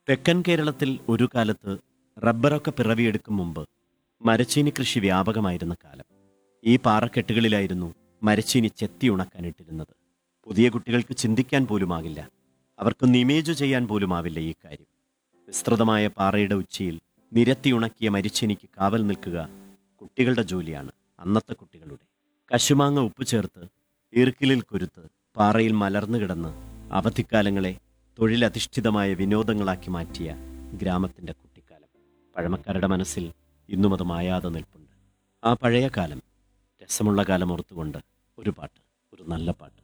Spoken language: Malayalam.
തെക്കൻ കേരളത്തിൽ ഒരു കാലത്ത് റബ്ബറൊക്കെ പിറവിയെടുക്കും മുമ്പ് മരച്ചീനി കൃഷി വ്യാപകമായിരുന്ന കാലം ഈ പാറക്കെട്ടുകളിലായിരുന്നു മരച്ചീനി ചെത്തി ഉണക്കാനിട്ടിരുന്നത് പുതിയ കുട്ടികൾക്ക് ചിന്തിക്കാൻ പോലുമാകില്ല അവർക്കൊന്ന് ഇമേജ് ചെയ്യാൻ പോലുമാവില്ല ഈ കാര്യം വിസ്തൃതമായ പാറയുടെ ഉച്ചിയിൽ നിരത്തി ഉണക്കിയ മരിച്ചീനിക്ക് കാവൽ നിൽക്കുക കുട്ടികളുടെ ജോലിയാണ് അന്നത്തെ കുട്ടികളുടെ കശുമാങ്ങ ഉപ്പ് ചേർത്ത് ഈർക്കിലിൽ കുരുത്ത് പാറയിൽ മലർന്നു കിടന്ന് അവധിക്കാലങ്ങളെ തൊഴിലധിഷ്ഠിതമായ വിനോദങ്ങളാക്കി മാറ്റിയ ഗ്രാമത്തിന്റെ കുട്ടിക്കാലം പഴമക്കാരുടെ മനസ്സിൽ ഇന്നും അത് മായാതെ നിൽപ്പുണ്ട് ആ പഴയ കാലം രസമുള്ള കാലം ഓർത്തുകൊണ്ട് ഒരു പാട്ട് ഒരു നല്ല പാട്ട്